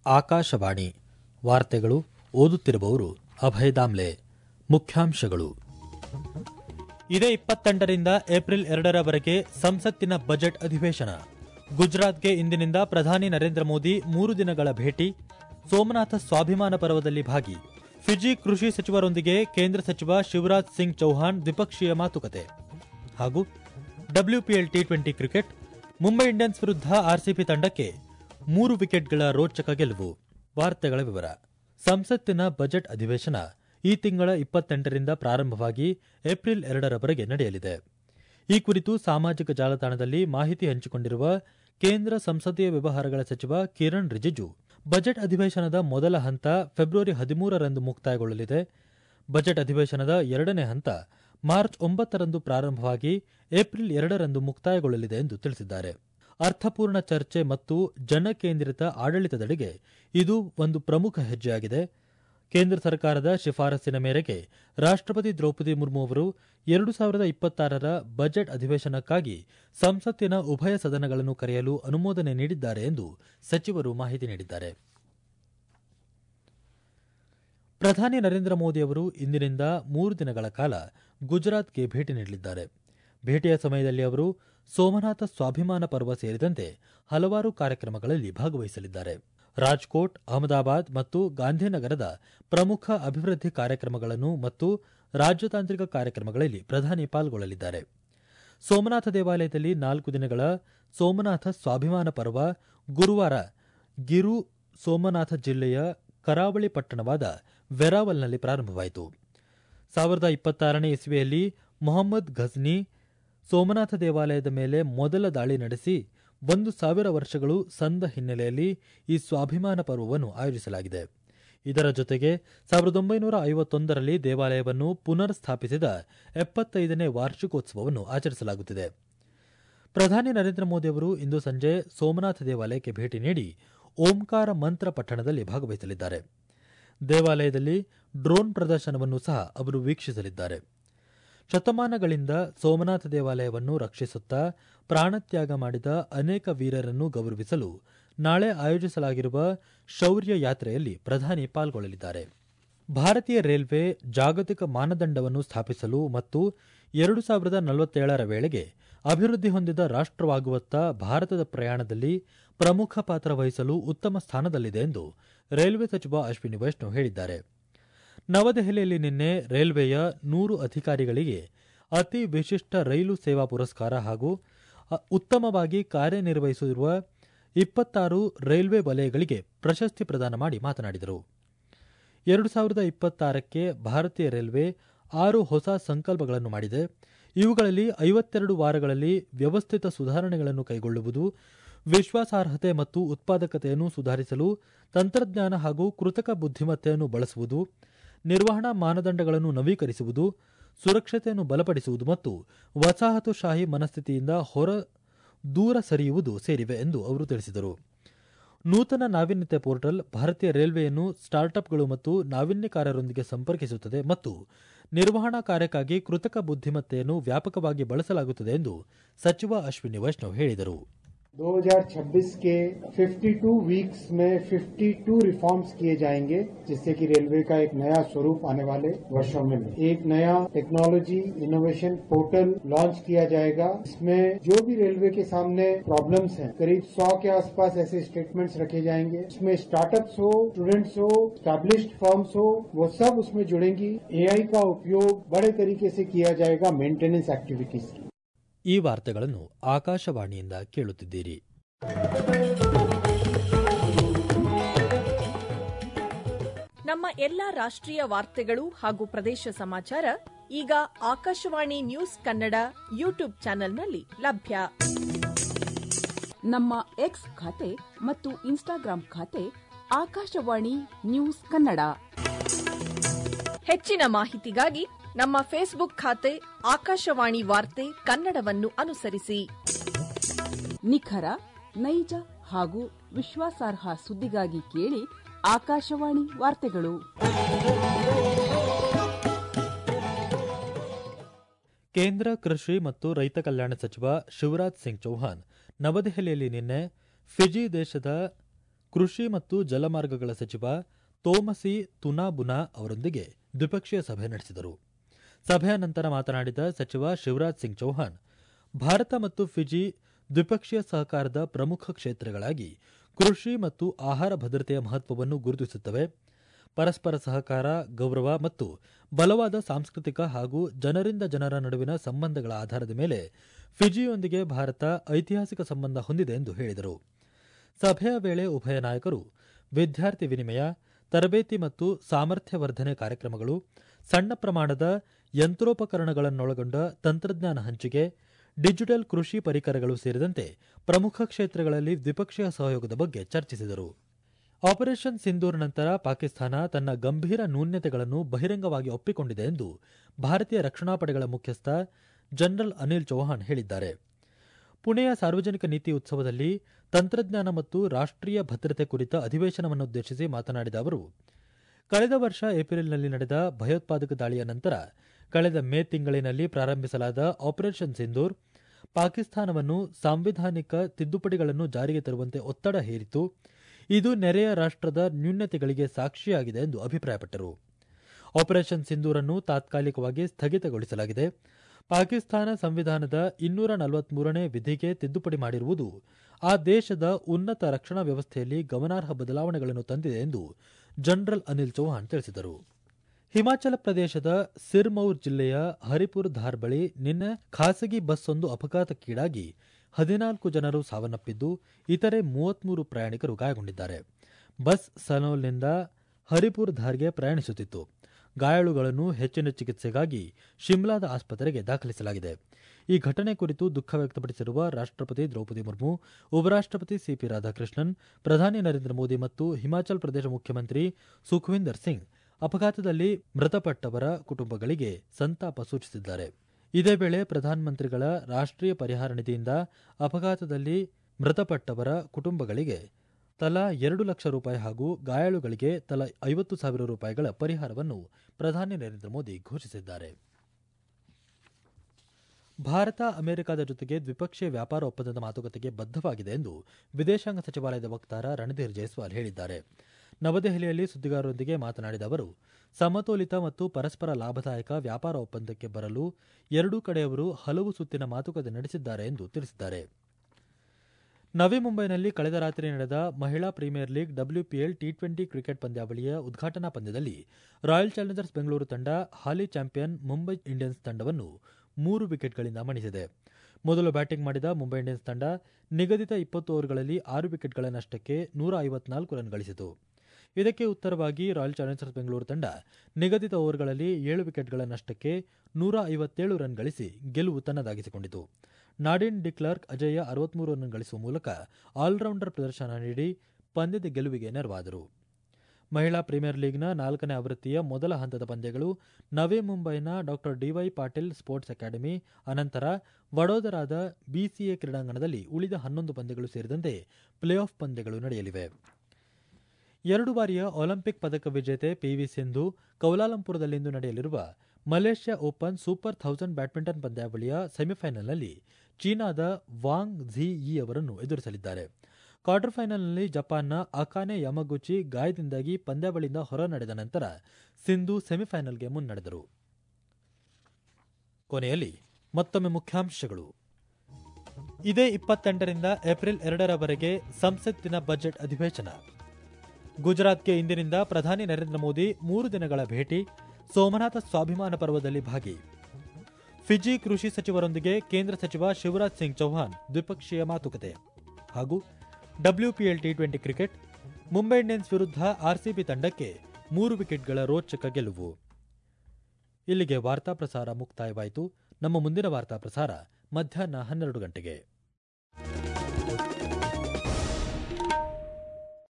ಆಕಾಶವಾಣಿ ವಾರ್ತೆಗಳು ಓದುತ್ತಿರುವವರು ಅಭಯ ದಾಮ್ಲೆ ಮುಖ್ಯಾಂಶಗಳು ಇದೇ ಇಪ್ಪತ್ತೆಂಟರಿಂದ ಏಪ್ರಿಲ್ ಎರಡರವರೆಗೆ ಸಂಸತ್ತಿನ ಬಜೆಟ್ ಅಧಿವೇಶನ ಗುಜರಾತ್ಗೆ ಇಂದಿನಿಂದ ಪ್ರಧಾನಿ ನರೇಂದ್ರ ಮೋದಿ ಮೂರು ದಿನಗಳ ಭೇಟಿ ಸೋಮನಾಥ ಸ್ವಾಭಿಮಾನ ಪರ್ವದಲ್ಲಿ ಭಾಗಿ ಫಿಜಿ ಕೃಷಿ ಸಚಿವರೊಂದಿಗೆ ಕೇಂದ್ರ ಸಚಿವ ಶಿವರಾಜ್ ಸಿಂಗ್ ಚೌಹಾಣ್ ದ್ವಿಪಕ್ಷೀಯ ಮಾತುಕತೆ ಹಾಗೂ WPL T twenty cricket Mumbai Indians ವಿರುದ್ಧ ಆರ್ಸಿಬಿ ತಂಡಕ್ಕೆ ಮೂರು ವಿಕೆಟ್ಗಳ ರೋಚಕ ಗೆಲುವು ವಾರ್ತೆಗಳ ವಿವರ ಸಂಸತ್ತಿನ ಬಜೆಟ್ ಅಧಿವೇಶನ ಈ ತಿಂಗಳ ಇಪ್ಪತ್ತೆಂಟರಿಂದ ಪ್ರಾರಂಭವಾಗಿ ಏಪ್ರಿಲ್ ಎರಡರವರೆಗೆ ನಡೆಯಲಿದೆ ಈ ಕುರಿತು ಸಾಮಾಜಿಕ ಜಾಲತಾಣದಲ್ಲಿ ಮಾಹಿತಿ ಹಂಚಿಕೊಂಡಿರುವ ಕೇಂದ್ರ ಸಂಸದೀಯ ವ್ಯವಹಾರಗಳ ಸಚಿವ ಕಿರಣ್ ರಿಜಿಜು ಬಜೆಟ್ ಅಧಿವೇಶನದ ಮೊದಲ ಹಂತ ಫೆಬ್ರವರಿ ಹದಿಮೂರರಂದು ಮುಕ್ತಾಯಗೊಳ್ಳಲಿದೆ ಬಜೆಟ್ ಅಧಿವೇಶನದ ಎರಡನೇ ಹಂತ ಮಾರ್ಚ್ ಒಂಬತ್ತರಂದು ಪ್ರಾರಂಭವಾಗಿ ಏಪ್ರಿಲ್ ಎರಡರಂದು ಮುಕ್ತಾಯಗೊಳ್ಳಲಿದೆ ಎಂದು ತಿಳಿಸಿದ್ದಾರೆ ಅರ್ಥಪೂರ್ಣ ಚರ್ಚೆ ಮತ್ತು ಜನಕೇಂದ್ರಿತ ಆಡಳಿತದೆಡೆಗೆ ಇದು ಒಂದು ಪ್ರಮುಖ ಹೆಜ್ಜೆಯಾಗಿದೆ ಕೇಂದ್ರ ಸರ್ಕಾರದ ಶಿಫಾರಸ್ಸಿನ ಮೇರೆಗೆ ರಾಷ್ಟಪತಿ ದ್ರೌಪದಿ ಮುರ್ಮು ಅವರು ಎರಡು ಸಾವಿರದ ಇಪ್ಪತ್ತಾರರ ಬಜೆಟ್ ಅಧಿವೇಶನಕ್ಕಾಗಿ ಸಂಸತ್ತಿನ ಉಭಯ ಸದನಗಳನ್ನು ಕರೆಯಲು ಅನುಮೋದನೆ ನೀಡಿದ್ದಾರೆ ಎಂದು ಸಚಿವರು ಮಾಹಿತಿ ನೀಡಿದ್ದಾರೆ ಪ್ರಧಾನಿ ನರೇಂದ್ರ ಮೋದಿ ಅವರು ಇಂದಿನಿಂದ ಮೂರು ದಿನಗಳ ಕಾಲ ಗುಜರಾತ್ಗೆ ಭೇಟಿ ನೀಡಲಿದ್ದಾರೆ ಭೇಟಿಯ ಸಮಯದಲ್ಲಿ ಅವರು ಸೋಮನಾಥ ಸ್ವಾಭಿಮಾನ ಪರ್ವ ಸೇರಿದಂತೆ ಹಲವಾರು ಕಾರ್ಯಕ್ರಮಗಳಲ್ಲಿ ಭಾಗವಹಿಸಲಿದ್ದಾರೆ ರಾಜ್ಕೋಟ್ ಅಹಮದಾಬಾದ್ ಮತ್ತು ಗಾಂಧಿನಗರದ ಪ್ರಮುಖ ಅಭಿವೃದ್ಧಿ ಕಾರ್ಯಕ್ರಮಗಳನ್ನು ಮತ್ತು ರಾಜತಾಂತ್ರಿಕ ಕಾರ್ಯಕ್ರಮಗಳಲ್ಲಿ ಪ್ರಧಾನಿ ಪಾಲ್ಗೊಳ್ಳಲಿದ್ದಾರೆ ಸೋಮನಾಥ ದೇವಾಲಯದಲ್ಲಿ ನಾಲ್ಕು ದಿನಗಳ ಸೋಮನಾಥ ಸ್ವಾಭಿಮಾನ ಪರ್ವ ಗುರುವಾರ ಗಿರು ಸೋಮನಾಥ ಜಿಲ್ಲೆಯ ಕರಾವಳಿ ಪಟ್ಟಣವಾದ ವೆರಾವಲ್ನಲ್ಲಿ ಪ್ರಾರಂಭವಾಯಿತು ಸಾವಿರದ ಇಪ್ಪತ್ತಾರನೇ ಇಸ್ವಿಯಲ್ಲಿ ಮೊಹಮ್ಮದ್ ಘಜ್ನಿ ಸೋಮನಾಥ ದೇವಾಲಯದ ಮೇಲೆ ಮೊದಲ ದಾಳಿ ನಡೆಸಿ ಒಂದು ಸಾವಿರ ವರ್ಷಗಳು ಸಂದ ಹಿನ್ನೆಲೆಯಲ್ಲಿ ಈ ಸ್ವಾಭಿಮಾನ ಪರ್ವವನ್ನು ಆಯೋಜಿಸಲಾಗಿದೆ ಇದರ ಜೊತೆಗೆ ಸಾವಿರದ ಒಂಬೈನೂರ ಐವತ್ತೊಂದರಲ್ಲಿ ದೇವಾಲಯವನ್ನು ಪುನರ್ ಸ್ಥಾಪಿಸಿದ ಎಪ್ಪತ್ತೈದನೇ ವಾರ್ಷಿಕೋತ್ಸವವನ್ನು ಆಚರಿಸಲಾಗುತ್ತಿದೆ ಪ್ರಧಾನಿ ನರೇಂದ್ರ ಮೋದಿ ಅವರು ಇಂದು ಸಂಜೆ ಸೋಮನಾಥ ದೇವಾಲಯಕ್ಕೆ ಭೇಟಿ ನೀಡಿ ಓಂಕಾರ ಮಂತ್ರ ಪಠಣದಲ್ಲಿ ಭಾಗವಹಿಸಲಿದ್ದಾರೆ ದೇವಾಲಯದಲ್ಲಿ ಡ್ರೋನ್ ಪ್ರದರ್ಶನವನ್ನು ಸಹ ಅವರು ವೀಕ್ಷಿಸಲಿದ್ದಾರೆ ಶತಮಾನಗಳಿಂದ ಸೋಮನಾಥ ದೇವಾಲಯವನ್ನು ರಕ್ಷಿಸುತ್ತಾ ಪ್ರಾಣತ್ಯಾಗ ಮಾಡಿದ ಅನೇಕ ವೀರರನ್ನು ಗೌರವಿಸಲು ನಾಳೆ ಆಯೋಜಿಸಲಾಗಿರುವ ಶೌರ್ಯ ಯಾತ್ರೆಯಲ್ಲಿ ಪ್ರಧಾನಿ ಪಾಲ್ಗೊಳ್ಳಲಿದ್ದಾರೆ ಭಾರತೀಯ ರೈಲ್ವೆ ಜಾಗತಿಕ ಮಾನದಂಡವನ್ನು ಸ್ಥಾಪಿಸಲು ಮತ್ತು ಎರಡು ಸಾವಿರದ ನಲವತ್ತೇಳರ ವೇಳೆಗೆ ಅಭಿವೃದ್ಧಿ ಹೊಂದಿದ ರಾಷ್ಟವಾಗುವತ್ತ ಭಾರತದ ಪ್ರಯಾಣದಲ್ಲಿ ಪ್ರಮುಖ ಪಾತ್ರ ವಹಿಸಲು ಉತ್ತಮ ಸ್ಥಾನದಲ್ಲಿದೆ ಎಂದು ರೈಲ್ವೆ ಸಚಿವ ಅಶ್ವಿನಿ ವೈಷ್ಣವ್ ಹೇಳಿದ್ದಾರೆ ನವದೆಹಲಿಯಲ್ಲಿ ನಿನ್ನೆ ರೈಲ್ವೆಯ ನೂರು ಅಧಿಕಾರಿಗಳಿಗೆ ಅತಿ ವಿಶಿಷ್ಟ ರೈಲು ಸೇವಾ ಪುರಸ್ಕಾರ ಹಾಗೂ ಉತ್ತಮವಾಗಿ ಕಾರ್ಯನಿರ್ವಹಿಸಿರುವ ಇಪ್ಪತ್ತಾರು ರೈಲ್ವೆ ವಲಯಗಳಿಗೆ ಪ್ರಶಸ್ತಿ ಪ್ರದಾನ ಮಾಡಿ ಮಾತನಾಡಿದರು ಎರಡು ಸಾವಿರದ ಇಪ್ಪತ್ತಾರಕ್ಕೆ ಭಾರತೀಯ ರೈಲ್ವೆ ಆರು ಹೊಸ ಸಂಕಲ್ಪಗಳನ್ನು ಮಾಡಿದೆ ಇವುಗಳಲ್ಲಿ ಐವತ್ತೆರಡು ವಾರಗಳಲ್ಲಿ ವ್ಯವಸ್ಥಿತ ಸುಧಾರಣೆಗಳನ್ನು ಕೈಗೊಳ್ಳುವುದು ವಿಶ್ವಾಸಾರ್ಹತೆ ಮತ್ತು ಉತ್ಪಾದಕತೆಯನ್ನು ಸುಧಾರಿಸಲು ತಂತ್ರಜ್ಞಾನ ಹಾಗೂ ಕೃತಕ ಬುದ್ಧಿಮತ್ತೆಯನ್ನು ಬಳಸುವುದು ನಿರ್ವಹಣಾ ಮಾನದಂಡಗಳನ್ನು ನವೀಕರಿಸುವುದು ಸುರಕ್ಷತೆಯನ್ನು ಬಲಪಡಿಸುವುದು ಮತ್ತು ವಸಾಹತುಶಾಹಿ ಮನಸ್ಥಿತಿಯಿಂದ ಹೊರ ದೂರ ಸರಿಯುವುದು ಸೇರಿವೆ ಎಂದು ಅವರು ತಿಳಿಸಿದರು ನೂತನ ನಾವೀನ್ಯತೆ ಪೋರ್ಟಲ್ ಭಾರತೀಯ ರೈಲ್ವೆಯನ್ನು ಸ್ಟಾರ್ಟ್ಅಪ್ಗಳು ಮತ್ತು ನಾವೀನ್ಯಕಾರರೊಂದಿಗೆ ಸಂಪರ್ಕಿಸುತ್ತದೆ ಮತ್ತು ನಿರ್ವಹಣಾ ಕಾರ್ಯಕ್ಕಾಗಿ ಕೃತಕ ಬುದ್ಧಿಮತ್ತೆಯನ್ನು ವ್ಯಾಪಕವಾಗಿ ಬಳಸಲಾಗುತ್ತದೆ ಎಂದು ಸಚಿವ ಅಶ್ವಿನಿ ವೈಷ್ಣವ್ ಹೇಳಿದರು 2026 के 52 वीक्स में 52 रिफॉर्म्स किए जाएंगे जिससे कि रेलवे का एक नया स्वरूप आने वाले वर्षों में मिले एक नया टेक्नोलॉजी इनोवेशन पोर्टल लॉन्च किया जाएगा इसमें जो भी रेलवे के सामने प्रॉब्लम्स हैं करीब 100 के आसपास ऐसे स्टेटमेंट्स रखे जाएंगे इसमें स्टार्टअप्स हो स्टूडेंट्स हो स्टैब्लिश्ड फर्म्स हो वो सब उसमें जुड़ेंगी एआई का उपयोग बड़े तरीके से किया जाएगा मेंटेनेंस एक्टिविटीज की ಈ ವಾರ್ತೆಗಳನ್ನು ಆಕಾಶವಾಣಿಯಿಂದ ಕೇಳುತ್ತಿದ್ದೀರಿ ನಮ್ಮ ಎಲ್ಲ ರಾಷ್ಟ್ರೀಯ ವಾರ್ತೆಗಳು ಹಾಗೂ ಪ್ರದೇಶ ಸಮಾಚಾರ ಈಗ ಆಕಾಶವಾಣಿ ನ್ಯೂಸ್ ಕನ್ನಡ ಯೂಟ್ಯೂಬ್ ಚಾನೆಲ್ನಲ್ಲಿ ಲಭ್ಯ ನಮ್ಮ ಎಕ್ಸ್ ಖಾತೆ ಮತ್ತು ಇನ್ಸ್ಟಾಗ್ರಾಂ ಖಾತೆ ಆಕಾಶವಾಣಿ ನ್ಯೂಸ್ ಕನ್ನಡ ಹೆಚ್ಚಿನ ಮಾಹಿತಿಗಾಗಿ ನಮ್ಮ ಫೇಸ್ಬುಕ್ ಖಾತೆ ಆಕಾಶವಾಣಿ ವಾರ್ತೆ ಕನ್ನಡವನ್ನು ಅನುಸರಿಸಿ ನಿಖರ ನೈಜ ಹಾಗೂ ವಿಶ್ವಾಸಾರ್ಹ ಸುದ್ದಿಗಾಗಿ ಕೇಳಿ ಆಕಾಶವಾಣಿ ವಾರ್ತೆಗಳು ಕೇಂದ್ರ ಕೃಷಿ ಮತ್ತು ರೈತ ಕಲ್ಯಾಣ ಸಚಿವ ಶಿವರಾಜ್ ಸಿಂಗ್ ಚೌಹಾಣ್ ನವದೆಹಲಿಯಲ್ಲಿ ನಿನ್ನೆ ಫಿಜಿ ದೇಶದ ಕೃಷಿ ಮತ್ತು ಜಲಮಾರ್ಗಗಳ ಸಚಿವ ತೋಮಸಿ ತುನಾಬುನಾ ಅವರೊಂದಿಗೆ ದ್ವಿಪಕ್ಷೀಯ ಸಭೆ ನಡೆಸಿದರು ಸಭೆಯ ನಂತರ ಮಾತನಾಡಿದ ಸಚಿವ ಶಿವರಾಜ್ ಸಿಂಗ್ ಚೌಹಾಣ್ ಭಾರತ ಮತ್ತು ಫಿಜಿ ದ್ವಿಪಕ್ಷೀಯ ಸಹಕಾರದ ಪ್ರಮುಖ ಕ್ಷೇತ್ರಗಳಾಗಿ ಕೃಷಿ ಮತ್ತು ಆಹಾರ ಭದ್ರತೆಯ ಮಹತ್ವವನ್ನು ಗುರುತಿಸುತ್ತವೆ ಪರಸ್ಪರ ಸಹಕಾರ ಗೌರವ ಮತ್ತು ಬಲವಾದ ಸಾಂಸ್ಕೃತಿಕ ಹಾಗೂ ಜನರಿಂದ ಜನರ ನಡುವಿನ ಸಂಬಂಧಗಳ ಆಧಾರದ ಮೇಲೆ ಫಿಜಿಯೊಂದಿಗೆ ಭಾರತ ಐತಿಹಾಸಿಕ ಸಂಬಂಧ ಹೊಂದಿದೆ ಎಂದು ಹೇಳಿದರು ಸಭೆಯ ವೇಳೆ ಉಭಯ ನಾಯಕರು ವಿದ್ಯಾರ್ಥಿ ವಿನಿಮಯ ತರಬೇತಿ ಮತ್ತು ಸಾಮರ್ಥ್ಯ ವರ್ಧನೆ ಕಾರ್ಯಕ್ರಮಗಳು ಸಣ್ಣ ಪ್ರಮಾಣದ ಯಂತ್ರೋಪಕರಣಗಳನ್ನೊಳಗೊಂಡ ತಂತ್ರಜ್ಞಾನ ಹಂಚಿಕೆ ಡಿಜಿಟಲ್ ಕೃಷಿ ಪರಿಕರಗಳು ಸೇರಿದಂತೆ ಪ್ರಮುಖ ಕ್ಷೇತ್ರಗಳಲ್ಲಿ ದ್ವಿಪಕ್ಷೀಯ ಸಹಯೋಗದ ಬಗ್ಗೆ ಚರ್ಚಿಸಿದರು ಆಪರೇಷನ್ ಸಿಂಧೂರ್ ನಂತರ ಪಾಕಿಸ್ತಾನ ತನ್ನ ಗಂಭೀರ ನ್ಯೂನ್ಯತೆಗಳನ್ನು ಬಹಿರಂಗವಾಗಿ ಒಪ್ಪಿಕೊಂಡಿದೆ ಎಂದು ಭಾರತೀಯ ರಕ್ಷಣಾ ಪಡೆಗಳ ಮುಖ್ಯಸ್ಥ ಜನರಲ್ ಅನಿಲ್ ಚೌಹಾಣ್ ಹೇಳಿದ್ದಾರೆ ಪುಣೆಯ ಸಾರ್ವಜನಿಕ ನೀತಿ ಉತ್ಸವದಲ್ಲಿ ತಂತ್ರಜ್ಞಾನ ಮತ್ತು ರಾಷ್ಟ್ರೀಯ ಭದ್ರತೆ ಕುರಿತ ಅಧಿವೇಶನವನ್ನುದ್ದೇಶಿಸಿ ಮಾತನಾಡಿದ ಅವರು ಕಳೆದ ವರ್ಷ ಏಪ್ರಿಲ್ನಲ್ಲಿ ನಡೆದ ಭಯೋತ್ಪಾದಕ ದಾಳಿಯ ನಂತರ ಕಳೆದ ಮೇ ತಿಂಗಳಿನಲ್ಲಿ ಪ್ರಾರಂಭಿಸಲಾದ ಆಪರೇಷನ್ ಸಿಂಧೂರ್ ಪಾಕಿಸ್ತಾನವನ್ನು ಸಾಂವಿಧಾನಿಕ ತಿದ್ದುಪಡಿಗಳನ್ನು ಜಾರಿಗೆ ತರುವಂತೆ ಒತ್ತಡ ಹೇರಿತು ಇದು ನೆರೆಯ ರಾಷ್ಟ್ರದ ನ್ಯೂನ್ಯತೆಗಳಿಗೆ ಸಾಕ್ಷಿಯಾಗಿದೆ ಎಂದು ಅಭಿಪ್ರಾಯಪಟ್ಟರು ಆಪರೇಷನ್ ಸಿಂಧೂರ್ ಅನ್ನು ತಾತ್ಕಾಲಿಕವಾಗಿ ಸ್ಥಗಿತಗೊಳಿಸಲಾಗಿದೆ ಪಾಕಿಸ್ತಾನ ಸಂವಿಧಾನದ ಇನ್ನೂರ ನಲವತ್ಮೂರನೇ ವಿಧಿಗೆ ತಿದ್ದುಪಡಿ ಮಾಡಿರುವುದು ಆ ದೇಶದ ಉನ್ನತ ರಕ್ಷಣಾ ವ್ಯವಸ್ಥೆಯಲ್ಲಿ ಗಮನಾರ್ಹ ಬದಲಾವಣೆಗಳನ್ನು ತಂದಿದೆ ಎಂದು ಜನರಲ್ ಅನಿಲ್ ಚೌಹಾಣ್ ತಿಳಿಸಿದರು ಹಿಮಾಚಲ ಪ್ರದೇಶದ ಸಿರ್ಮೌರ್ ಜಿಲ್ಲೆಯ ಹರಿಪುರ್ ಧಾರ್ ಬಳಿ ನಿನ್ನೆ ಖಾಸಗಿ ಬಸ್ ಒಂದು ಅಪಘಾತಕ್ಕೀಡಾಗಿ ಹದಿನಾಲ್ಕು ಜನರು ಸಾವನ್ನಪ್ಪಿದ್ದು ಇತರೆ ಮೂವತ್ಮೂರು ಪ್ರಯಾಣಿಕರು ಗಾಯಗೊಂಡಿದ್ದಾರೆ ಬಸ್ ಸನೋಲ್ನಿಂದ ಹರಿಪುರ್ ಧಾರ್ಗೆ ಪ್ರಯಾಣಿಸುತ್ತಿತ್ತು ಗಾಯಾಳುಗಳನ್ನು ಹೆಚ್ಚಿನ ಚಿಕಿತ್ಸೆಗಾಗಿ ಶಿಮ್ಲಾದ ಆಸ್ಪತ್ರೆಗೆ ದಾಖಲಿಸಲಾಗಿದೆ ಈ ಘಟನೆ ಕುರಿತು ದುಃಖ ವ್ಯಕ್ತಪಡಿಸಿರುವ ರಾಷ್ಟ್ರಪತಿ ದ್ರೌಪದಿ ಮುರ್ಮು ಉಪರಾಷ್ಟ್ರಪತಿ ಸಿಪಿ ರಾಧಾಕೃಷ್ಣನ್ ಪ್ರಧಾನಿ ನರೇಂದ್ರ ಮೋದಿ ಮತ್ತು ಹಿಮಾಚಲ ಪ್ರದೇಶ ಮುಖ್ಯಮಂತ್ರಿ ಸುಖವಿಂದರ್ ಸಿಂಗ್ ಅಪಘಾತದಲ್ಲಿ ಮೃತಪಟ್ಟವರ ಕುಟುಂಬಗಳಿಗೆ ಸಂತಾಪ ಸೂಚಿಸಿದ್ದಾರೆ ಇದೇ ವೇಳೆ ಪ್ರಧಾನಮಂತ್ರಿಗಳ ರಾಷ್ಟ್ರೀಯ ಪರಿಹಾರ ನಿಧಿಯಿಂದ ಅಪಘಾತದಲ್ಲಿ ಮೃತಪಟ್ಟವರ ಕುಟುಂಬಗಳಿಗೆ ತಲಾ ಎರಡು ಲಕ್ಷ ರೂಪಾಯಿ ಹಾಗೂ ಗಾಯಾಳುಗಳಿಗೆ ತಲಾ ಐವತ್ತು ಸಾವಿರ ರೂಪಾಯಿಗಳ ಪರಿಹಾರವನ್ನು ಪ್ರಧಾನಿ ನರೇಂದ್ರ ಮೋದಿ ಘೋಷಿಸಿದ್ದಾರೆ ಭಾರತ ಅಮೆರಿಕದ ಜೊತೆಗೆ ದ್ವಿಪಕ್ಷೀಯ ವ್ಯಾಪಾರ ಒಪ್ಪಂದದ ಮಾತುಕತೆಗೆ ಬದ್ಧವಾಗಿದೆ ಎಂದು ವಿದೇಶಾಂಗ ಸಚಿವಾಲಯದ ವಕ್ತಾರ ರಣಧೀರ್ ಜೈಸ್ವಾಲ್ ಹೇಳಿದ್ದಾರೆ ನವದೆಹಲಿಯಲ್ಲಿ ಸುದ್ದಿಗಾರರೊಂದಿಗೆ ಮಾತನಾಡಿದ ಅವರು ಸಮತೋಲಿತ ಮತ್ತು ಪರಸ್ಪರ ಲಾಭದಾಯಕ ವ್ಯಾಪಾರ ಒಪ್ಪಂದಕ್ಕೆ ಬರಲು ಎರಡೂ ಕಡೆಯವರು ಹಲವು ಸುತ್ತಿನ ಮಾತುಕತೆ ನಡೆಸಿದ್ದಾರೆ ಎಂದು ತಿಳಿಸಿದ್ದಾರೆ ನವಿ ಮುಂಬೈನಲ್ಲಿ ಕಳೆದ ರಾತ್ರಿ ನಡೆದ ಮಹಿಳಾ premier league WPL T twenty cricket ಪಂದ್ಯಾವಳಿಯ ಉದ್ಘಾಟನಾ ಪಂದ್ಯದಲ್ಲಿ ರಾಯಲ್ ಚಾಲೆಂಜರ್ಸ್ ಬೆಂಗಳೂರು ತಂಡ ಹಾಲಿ ಚಾಂಪಿಯನ್ ಮುಂಬೈ ಇಂಡಿಯನ್ಸ್ ತಂಡವನ್ನು ಮೂರು ವಿಕೆಟ್ಗಳಿಂದ ಮಣಿಸಿದೆ ಮೊದಲು ಬ್ಯಾಟಿಂಗ್ ಮಾಡಿದ ಮುಂಬೈ ಇಂಡಿಯನ್ಸ್ ತಂಡ ನಿಗದಿತ ಇಪ್ಪತ್ತು ಓವರ್ಗಳಲ್ಲಿ ಆರು ವಿಕೆಟ್ಗಳ ನಷ್ಟಕ್ಕೆ ನೂರ ಐವತ್ನಾಲ್ಕು ರನ್ ಗಳಿಸಿತು ಇದಕ್ಕೆ ಉತ್ತರವಾಗಿ ರಾಯಲ್ ಚಾಲೆಂಜರ್ಸ್ ಬೆಂಗಳೂರು ತಂಡ ನಿಗದಿತ ಓವರ್ಗಳಲ್ಲಿ ಏಳು ವಿಕೆಟ್ಗಳ ನಷ್ಟಕ್ಕೆ ನೂರ ಐವತ್ತೇಳು ರನ್ ಗಳಿಸಿ ಗೆಲುವು ತನ್ನದಾಗಿಸಿಕೊಂಡಿತು ನಾಡಿನ್ ಡಿಕ್ಲರ್ಕ್ ಅಜಯ್ಯ ಅರವತ್ಮೂರು ರನ್ ಗಳಿಸುವ ಮೂಲಕ ಆಲ್ರೌಂಡರ್ ಪ್ರದರ್ಶನ ನೀಡಿ ಪಂದ್ಯದ ಗೆಲುವಿಗೆ ನೆರವಾದರು ಮಹಿಳಾ ಪ್ರೀಮಿಯರ್ ಲೀಗ್ನ ನಾಲ್ಕನೇ ಆವೃತ್ತಿಯ ಮೊದಲ ಹಂತದ ಪಂದ್ಯಗಳು ನವಿ ಮುಂಬೈನ ಡಾ ಡಿವೈ ಪಾಟೀಲ್ ಸ್ಪೋರ್ಟ್ಸ್ ಅಕಾಡೆಮಿ ಅನಂತರ ವಡೋದರಾದ ಬಿಸಿಎ ಕ್ರೀಡಾಂಗಣದಲ್ಲಿ ಉಳಿದ ಹನ್ನೊಂದು ಪಂದ್ಯಗಳು ಸೇರಿದಂತೆ ಪ್ಲೇ ಆಫ್ ಪಂದ್ಯಗಳು ನಡೆಯಲಿವೆ ಎರಡು ಬಾರಿಯ ಒಲಿಂಪಿಕ್ ಪದಕ ವಿಜೇತೆ ಪಿವಿ ಸಿಂಧು ಕೌಲಾಲಂಪುರದಲ್ಲಿಂದು ನಡೆಯಲಿರುವ Malaysia open super thousand badminton ಪಂದ್ಯಾವಳಿಯ ಸೆಮಿಫೈನಲ್ನಲ್ಲಿ ಚೀನಾದ ವಾಂಗ್ ಝಿ ಯಿ ಅವರನ್ನು ಎದುರಿಸಲಿದ್ದಾರೆ ಕ್ವಾರ್ಟರ್ ಫೈನಲ್ನಲ್ಲಿ ಜಪಾನ್ನ ಅಕಾನೆ ಯಮಗುಚಿ ಗಾಯದಿಂದಾಗಿ ಪಂದ್ಯಾವಳಿಯಿಂದ ಹೊರ ನಡೆದ ನಂತರ ಸಿಂಧು ಸೆಮಿಫೈನಲ್ಗೆ ಮುನ್ನಡೆದರು ಕೊನೆಯಲ್ಲಿ ಮತ್ತೊಮ್ಮೆ ಮುಖ್ಯಾಂಶಗಳು ಇದೇ ಇಪ್ಪತ್ತೆಂಟರಿಂದ ಏಪ್ರಿಲ್ ಎರಡರವರೆಗೆ ಸಂಸತ್ತಿನ ಬಜೆಟ್ ಅಧಿವೇಶನ ಗುಜರಾತ್ಗೆ ಇಂದಿನಿಂದ ಪ್ರಧಾನಿ ನರೇಂದ್ರ ಮೋದಿ ಮೂರು ದಿನಗಳ ಭೇಟಿ ಸೋಮನಾಥ ಸ್ವಾಭಿಮಾನ ಪರ್ವದಲ್ಲಿ ಭಾಗಿ ಫಿಜಿ ಕೃಷಿ ಸಚಿವರೊಂದಿಗೆ ಕೇಂದ್ರ ಸಚಿವ ಶಿವರಾಜ್ ಸಿಂಗ್ ಚೌಹಾಣ್ ದ್ವಿಪಕ್ಷೀಯ ಮಾತುಕತೆ ಹಾಗೂ WPL T twenty cricket Mumbai Indians ವಿರುದ್ಧ ಆರ್ಸಿಬಿ ತಂಡಕ್ಕೆ ಮೂರು ವಿಕೆಟ್ಗಳ ರೋಚಕ ಗೆಲುವು ಇಲ್ಲಿಗೆ ವಾರ್ತಾ ಪ್ರಸಾರ ಮುಕ್ತಾಯವಾಯಿತು ನಮ್ಮ ಮುಂದಿನ ವಾರ್ತಾ ಪ್ರಸಾರ ಮಧ್ಯಾಹ್ನ ಹನ್ನೆರಡು ಗಂಟೆಗೆ